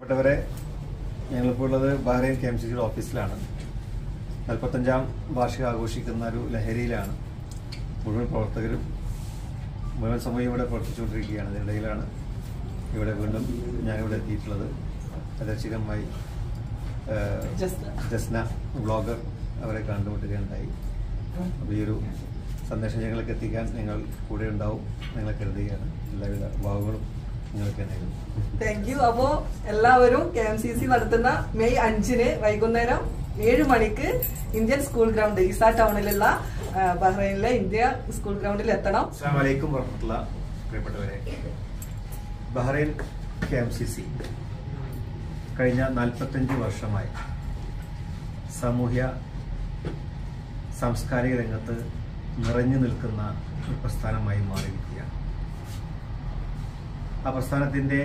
പ്രിയപ്പെട്ടവരെ ഞങ്ങളിപ്പോൾ ഉള്ളത് ബഹ്റൈൻ കെ എം സി സിയുടെ ഓഫീസിലാണ് നാൽപ്പത്തഞ്ചാം വാർഷികം ആഘോഷിക്കുന്ന ഒരു ലഹരിയിലാണ് മുഴുവൻ പ്രവർത്തകരും മുഴുവൻ സമയം ഇവിടെ പ്രവർത്തിച്ചുകൊണ്ടിരിക്കുകയാണ് ഇതിനിടയിലാണ് ഇവിടെ വീണ്ടും ഞാനിവിടെ എത്തിയിട്ടുള്ളത് യദർശികമായി ഏഹ്, ജസ്ന. ജസ്ന ബ്ലോഗർ അവരെ കണ്ടുമുട്ടുകയുണ്ടായി അപ്പോൾ ഈ ഒരു സന്ദേശം ഞങ്ങൾക്ക് എത്തിക്കാൻ നിങ്ങൾ കൂടെ ഉണ്ടാവും നിങ്ങളെ കരുതുകയാണ് എല്ലാവിധ ഭാവങ്ങളും നിങ്ങൾക്ക് നേരുന്നു താങ്ക് യു അപ്പോ എല്ലാവരും കെ എം സി സി നടത്തുന്ന മെയ് അഞ്ചിന് വൈകുന്നേരം ഏഴ് മണിക്ക് ഇന്ത്യൻ സ്കൂൾ ഗ്രൗണ്ട് ഇസാ ടൗണിലുള്ള ആ, ബഹ്റൈനിലെ ഇന്ത്യ സ്കൂൾ ഗ്രൗണ്ടിൽ എത്തണം അസ്സാം വലൈക്കും വർഹമത്തുള്ള പ്രിയപ്പെട്ടവരെ Bahrain K M C C കഴിഞ്ഞ നാൽപ്പത്തഞ്ച് വർഷമായി സാമൂഹ്യ സാംസ്കാരിക രംഗത്ത് നിറഞ്ഞു നിൽക്കുന്ന ഒരു പ്രസ്ഥാനമായി മാറിയിരിക്കുകയാണ് ആ പ്രസ്ഥാനത്തിൻ്റെ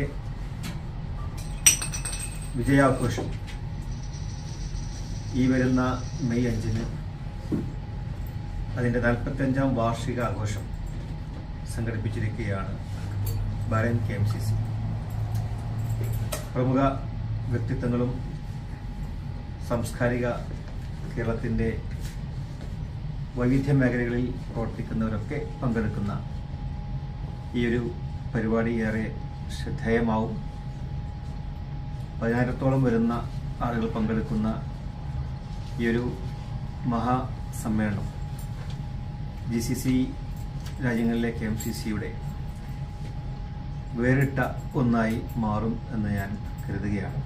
വിജയാഘോഷം ഈ വരുന്ന മെയ് അഞ്ചിന് അതിൻ്റെ നാൽപ്പത്തഞ്ചാം വാർഷിക ആഘോഷം സംഘടിപ്പിച്ചിരിക്കുകയാണ് Bahrain K M C C പ്രമുഖ വ്യക്തിത്വങ്ങളും സാംസ്കാരിക കേരളത്തിൻ്റെ വൈവിധ്യ മേഖലകളിൽ പ്രവർത്തിക്കുന്നവരൊക്കെ പങ്കെടുക്കുന്ന ഈ ഒരു പരിപാടി ഏറെ ശ്രദ്ധേയമാവും പതിനായിരത്തോളം വരുന്ന ആളുകൾ പങ്കെടുക്കുന്ന ഈ ഒരു മഹാസമ്മേളനം ജി സി സി രാജ്യങ്ങളിലെ കെ എം സി സിയുടെ വേറിട്ട ഒന്നായി മാറും എന്ന് ഞാൻ കരുതുകയാണ്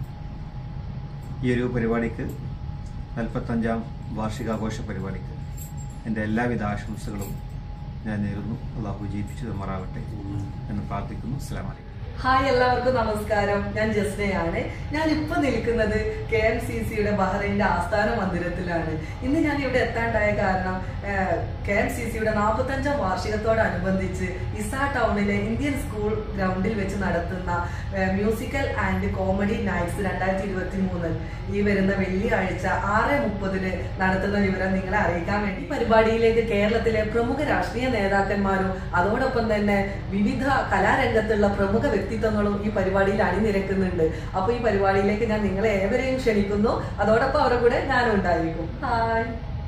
ഈ ഒരു പരിപാടിക്ക് നാൽപ്പത്തഞ്ചാം വാർഷികാഘോഷ പരിപാടിക്ക് എൻ്റെ എല്ലാവിധ ആശംസകളും ഞാൻ നേരുന്നു അള്ളാഹു വിജയിപ്പിച്ചു തമ്മാറാവട്ടെ എന്ന് പ്രാർത്ഥിക്കുന്നു അസ്സാം വലൈക്കും ഹായ് എല്ലാവർക്കും നമസ്കാരം ഞാൻ ജസ്നയാണ് ഞാൻ ഇപ്പൊ നിൽക്കുന്നത് കെ എം സി സിയുടെ ബഹ്റൈന്റെ ആസ്ഥാന മന്ദിരത്തിലാണ് ഇന്ന് ഞാൻ ഇവിടെ എത്താണ്ടായ കാരണം കെ എം സി സിയുടെ നാൽപ്പത്തഞ്ചാം വാർഷികത്തോടനുബന്ധിച്ച് ഇസാ ടൗണിലെ ഇന്ത്യൻ സ്കൂൾ ഗ്രൗണ്ടിൽ വെച്ച് നടത്തുന്ന മ്യൂസിക്കൽ ആൻഡ് കോമഡി നൈറ്റ്സ് രണ്ടായിരത്തി ഇരുപത്തി മൂന്ന് ഈ വരുന്ന വെള്ളിയാഴ്ച ആറ് മുപ്പതിന് നടത്തുന്ന വിവരം നിങ്ങളെ അറിയിക്കാൻ വേണ്ടി ഈ പരിപാടിയിലേക്ക് കേരളത്തിലെ പ്രമുഖ രാഷ്ട്രീയ നേതാക്കന്മാരും അതോടൊപ്പം തന്നെ വിവിധ കലാരംഗത്തുള്ള പ്രമുഖ വ്യക്തിത്വങ്ങളും ഈ പരിപാടിയിൽ അണിനിരക്കുന്നുണ്ട് അപ്പൊ ഈ പരിപാടിയിലേക്ക് ഞാൻ നിങ്ങളെ ഏവരെയും ക്ഷണിക്കുന്നു അതോടൊപ്പം അവരുടെ കൂടെ ഞാനും ഉണ്ടായിരിക്കും ഹായ്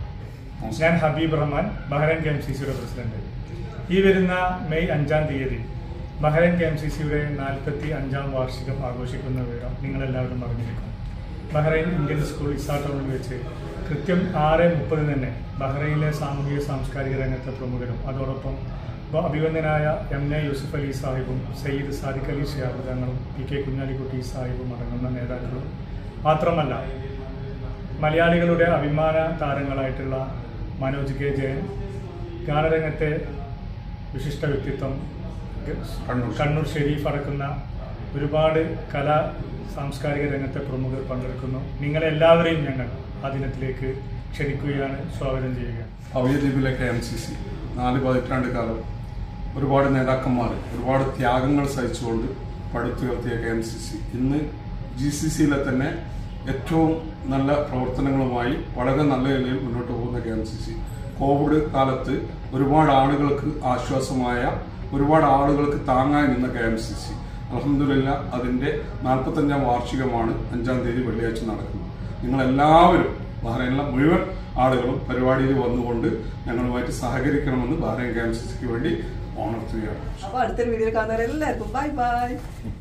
ഞാൻ Habib Rahman Bahrain K M C സിയുടെ പ്രസിഡന്റ് ഈ വരുന്ന മെയ് അഞ്ചാം തീയതി ബഹ്റൈൻ കെ എം സി സിയുടെ നാൽപ്പത്തി അഞ്ചാം വാർഷികം ആഘോഷിക്കുന്ന വിവരം നിങ്ങളെല്ലാവരും അറിഞ്ഞിരിക്കും ബഹ്റൈൻ ഇന്ത്യൻ സ്കൂൾ ഇസാ ടൗണിൽ വെച്ച് കൃത്യം ആറ് മുപ്പതിന് തന്നെ ബഹ്റൈനിലെ സാമൂഹിക സാംസ്കാരിക രംഗത്തെ പ്രമുഖരും അതോടൊപ്പം ബ- അഭിവന്ദനായ എം എ യൂസുഫ് അലി സാഹിബും സയ്യിദ് സാദിഖ് അലി ഷിയാബ് തങ്ങളും പി കെ കുഞ്ഞാലിക്കുട്ടി സാഹിബും അടങ്ങുന്ന നേതാക്കളും മാത്രമല്ല മലയാളികളുടെ അഭിമാന താരങ്ങളായിട്ടുള്ള മനോജ് കെ ജയൻ ഗാനരംഗത്തെ വിശിഷ്ട വ്യക്തിത്വം കണ്ണൂർ. കണ്ണൂർ ഷെരീഫ് അടക്കുന്ന ഒരുപാട് കലാ സാംസ്കാരിക രംഗത്തെ പ്രമുഖർ പങ്കെടുക്കുന്നു നിങ്ങളെല്ലാവരെയും ഞങ്ങൾ ആ ദിനത്തിലേക്ക് ക്ഷണിക്കുകയാണ് സ്വാഗതം ചെയ്യുക അവയദ്വീപിലെ കെ എം സി സി നാല് പതിറ്റാണ്ട് കാലം ഒരുപാട് നേതാക്കന്മാർ ഒരുപാട് ത്യാഗങ്ങൾ സഹിച്ചുകൊണ്ട് പടുത്തുയർത്തിയ കെ എം സി സി ഇന്ന് ജി സി സിയിലെ തന്നെ ഏറ്റവും നല്ല പ്രവർത്തനങ്ങളുമായി വളരെ നല്ല നിലയിൽ മുന്നോട്ട് പോകുന്ന K M C C Covid കാലത്ത് ഒരുപാട് ആളുകൾക്ക് ആശ്വാസമായ ഒരുപാട് ആളുകൾക്ക് താങ്ങായി നിന്ന കെ എം സി സി അലഹമില്ല അതിൻ്റെ നാൽപ്പത്തഞ്ചാം വാർഷികമാണ് അഞ്ചാം തീയതി വെള്ളിയാഴ്ച നടക്കുന്നത് നിങ്ങളെല്ലാവരും ബഹ്റൈനിലെ മുഴുവൻ ആളുകളും പരിപാടിയിൽ വന്നുകൊണ്ട് ഞങ്ങളുമായിട്ട് സഹകരിക്കണമെന്ന് ബഹ്റൈൻ കെ എം സി സിക്ക് വേണ്ടി ഓണർത്തുകയാണ് അപ്പൊ അടുത്ത വീഡിയോയിൽ കാണുന്നവരെല്ലാവർക്കും ബൈ ബൈ